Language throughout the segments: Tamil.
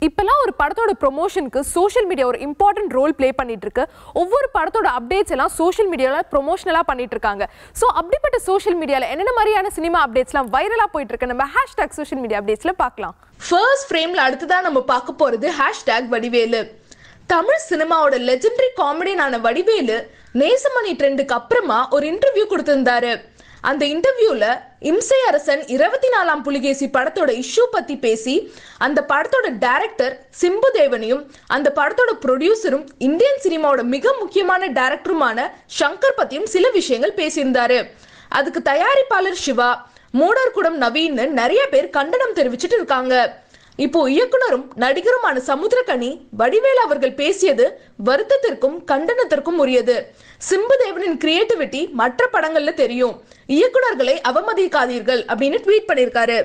இப்பெல்லாம் ஒரு படத்தோட ப்ரொமோஷனுக்கு சோஷியல் மீடியா ஒரு இம்பார்ட்டன்ட் ரோல் ப்ளே பண்ணிட்டு இருக்கு ஒவ்வொரு படத்தோட அப்டேட்ஸ் எல்லாம் சோஷியல் மீடியாவில் ப்ரொமோஷனலாக பண்ணிட்டு இருக்காங்க ஸோ அப்படிப்பட்ட சோஷியல் மீடியாவில் என்னென்ன மாதிரியான சினிமா அப்டேட்ஸ்லாம் வைரலாக போயிட்டு இருக்கு நம்ம ஹேஷ்டாக் சோஷியல் மீடியா அப்டேட்ஸில் பார்க்கலாம் ஃபர்ஸ்ட் ஃப்ரேம்ல அடுத்ததா நம்ம பார்க்க போறது ஹேஷ்டேக் வடிவேலு தமிழ் சினிமாவோட லெஜெண்டரி காமெடியனான வடிவேலு நேசமணி ட்ரெண்டுக்கு அப்புறமா ஒரு இன்டர்வியூ கொடுத்திருந்தாரு அந்த இன்டர்வியூல இம்சை அரசன் இருபத்தி நாலாம் புலிகேசி படத்தோட இஷ்யூ பத்தி பேசி அந்த படத்தோட டைரக்டர் சிம்பு தேவனையும் அந்த படத்தோட ப்ரொடியூசரும் இந்தியன் சினிமாவோட மிக முக்கியமான டைரக்டருமான சங்கர் பத்தியும் சில விஷயங்கள் பேசியிருந்தாரு அதுக்கு தயாரிப்பாளர் சிவா மூடர்குடம் நவீன்னு நிறைய பேர் கண்டனம் தெரிவிச்சிட்டு இருக்காங்க இப்போ இயக்குனரும் நடிகருமான சமுத்திரகனி வடிவேல் அவர்கள் பேசியது வருத்தத்திற்கும் கண்டனத்திற்கும் உரியது சிம்புதேவனின் கிரியேட்டிவிட்டி மற்ற படங்கள்ல தெரியும் இயக்குனர்களை அவமதிக்காதீர்கள் அப்படின்னு ட்வீட் பண்ணியிருக்காரு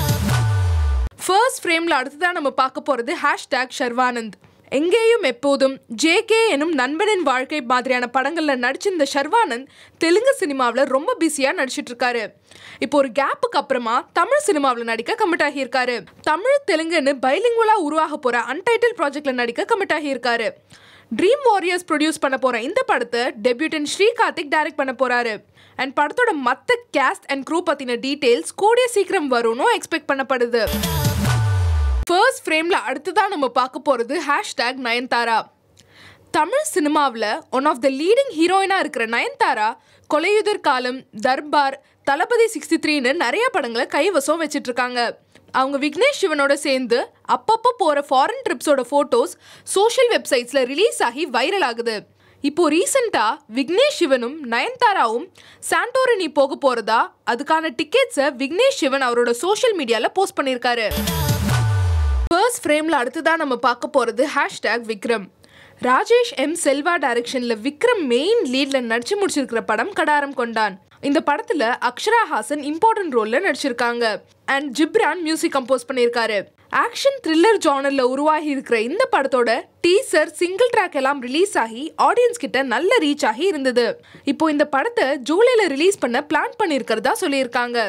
ஃபர்ஸ்ட் ஃப்ரேம்ல அடுத்ததா நம்ம பார்க்க போறது ஹேஷ்டேக் ஷர்வானந்த் எங்கேயும் எப்போதும் ஜேகே எனும் நண்பனின் வாழ்க்கை மாதிரியான படங்கள்ல நடிச்சிருந்த ஷர்வானந்த் தெலுங்கு சினிமாவில் ரொம்ப பிஸியா நடிச்சிட்டு இருக்காரு இப்போ ஒரு கேப்புக்கு அப்புறமா தமிழ் சினிமாவில் நடிக்க கமிட் ஆகியிருக்காரு தமிழ் தெலுங்குன்னு பைலிங்குவலா உருவாக போற அன்டைட்டில் ப்ராஜெக்ட்ல நடிக்க கமிட் ஆகியிருக்காரு ட்ரீம் வாரியர்ஸ் ப்ரொடியூஸ் பண்ண போற இந்த படத்தை டெபியூட்டன் ஸ்ரீ கார்த்திக் டைரக்ட் பண்ண போறாரு அண்ட் படத்தோட மத்த கேஸ்ட் அண்ட் க்ரூ பத்தின டீடைல்ஸ் கூடிய சீக்கிரம் வரும்னு எக்ஸ்பெக்ட் பண்ணப்படுது ஃபர்ஸ்ட் ஃப்ரேமில் அடுத்ததான் நம்ம பார்க்க போகிறது ஹேஷ்டேக் நயன்தாரா தமிழ் சினிமாவில் ஒன் ஆஃப் த லீடிங் ஹீரோயினாக இருக்கிற நயன்தாரா கொலையுதிர் காலம் தர்பார் தளபதி சிக்ஸ்டி த்ரீன்னு நிறைய படங்களை கைவசம் வச்சிட்டு இருக்காங்க அவங்க விக்னேஷ் சிவனோட சேர்ந்து அப்பப்போ போகிற ஃபாரின் ட்ரிப்ஸோட ஃபோட்டோஸ் சோஷியல் வெப்சைட்ஸில் ரிலீஸ் ஆகி வைரல் ஆகுது இப்போ ரீசெண்டாக விக்னேஷ் சிவனும் நயன்தாராவும் சாண்டோரினி போக போகிறதா அதுக்கான டிக்கெட்ஸை விக்னேஷ் சிவன் அவரோட சோஷியல் மீடியாவில் போஸ்ட் பண்ணியிருக்காரு ஃபர்ஸ்ட் ஃப்ரேமில் அடுத்ததான் நம்ம பார்க்க போகிறது ஹேஷ்டேக் விக்ரம் ராஜேஷ் எம் செல்வா டைரக்ஷனில் விக்ரம் மெயின் லீடில் நடிச்சு முடிச்சிருக்கிற படம் கடாரம் கொண்டான் இந்த படத்தில் அக்ஷரா ஹாசன் இம்பார்ட்டன்ட் ரோலில் நடிச்சிருக்காங்க அண்ட் ஜிப்ரான் மியூசிக் கம்போஸ் பண்ணியிருக்காரு ஆக்ஷன் த்ரில்லர் ஜானரில் உருவாகி இருக்கிற இந்த படத்தோட டீசர் சிங்கிள் ட்ராக் எல்லாம் ரிலீஸ் ஆகி ஆடியன்ஸ் கிட்ட நல்ல ரீச் ஆகி இருந்தது இப்போ இந்த படத்தை ஜூலைல ரிலீஸ் பண்ண பிளான் பண்ணியிருக்கிறதா சொல்லியிருக்காங்க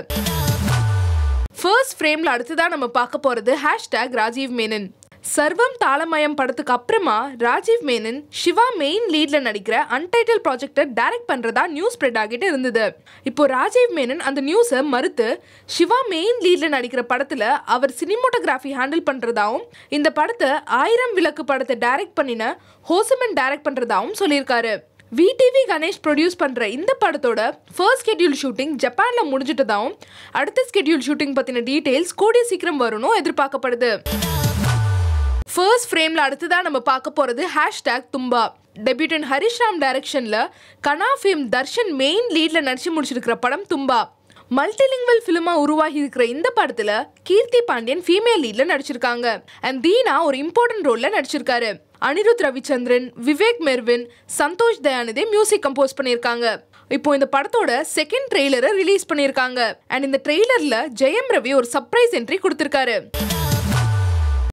ஃபர்ஸ்ட் ஃப்ரேமில் அடுத்ததான் நம்ம பார்க்க போகிறது ஹேஷ்டேக் ராஜீவ் மேனன் சர்வம் தாளமயம் படத்துக்கு அப்புறமா ராஜீவ் மேனன் சிவா மெயின் லீட்ல நடிக்கிற அன்டைட்டில் ப்ராஜெக்டை டைரக்ட் பண்றதா நியூஸ் ஸ்ப்ரெட் ஆகிட்டு இருந்தது இப்போ ராஜீவ் மேனன் அந்த நியூஸை மறுத்து சிவா மெயின் லீட்ல நடிக்கிற படத்துல அவர் சினிமோட்டோகிராஃபி ஹேண்டில் பண்றதாவும் இந்த படத்தை ஆயிரம் விளக்கு படத்தை டைரக்ட் பண்ணின ஹோசமன் டைரக்ட் பண்றதாவும் சொல்லியிருக்காரு விடிவி கணேஷ் ப்ரொடியூஸ் பண்ணுற இந்த படத்தோட ஃபர்ஸ்ட் ஸ்கெட்யூல் ஷூட்டிங் ஜப்பானில் முடிஞ்சிட்டதாகவும் அடுத்த ஸ்கெட்யூல் ஷூட்டிங் பற்றின டீட்டெயில்ஸ் கூடிய சீக்கிரம் வரும்னு எதிர்பார்க்கப்படுது ஃபர்ஸ்ட் ஃப்ரேமில் அடுத்ததாக நம்ம பார்க்க போகிறது ஹேஷ்டேக் தும்பா டெபியூட்டன் ஹரிஷ்ராம் டைரக்ஷனில் கனா ஃபிலிம் தர்ஷன் மெயின் லீடில் நடிச்சு முடிச்சிருக்கிற படம் தும்பா மல்டிலிங்குவல் ஃபிலிமாக உருவாகி இருக்கிற இந்த படத்தில் கீர்த்தி பாண்டியன் ஃபீமேல் லீடில் நடிச்சிருக்காங்க அண்ட் தீனா ஒரு இம்பார்ட்டன்ட் ரோலில் நடிச்சிருக்காரு அனிருத் ரவிச்சந்திரன் விவேக் மெர்வின் சந்தோஷ் தயாநிதி மியூசிக் கம்போஸ் பண்ணியிருக்காங்க இப்போ இந்த படத்தோட செகண்ட் ட்ரெய்லரை ரிலீஸ் பண்ணியிருக்காங்க அண்ட் இந்த ட்ரெய்லரில் ஜெயம் ரவி ஒரு சர்ப்ரைஸ் என்ட்ரி கொடுத்துருக்காரு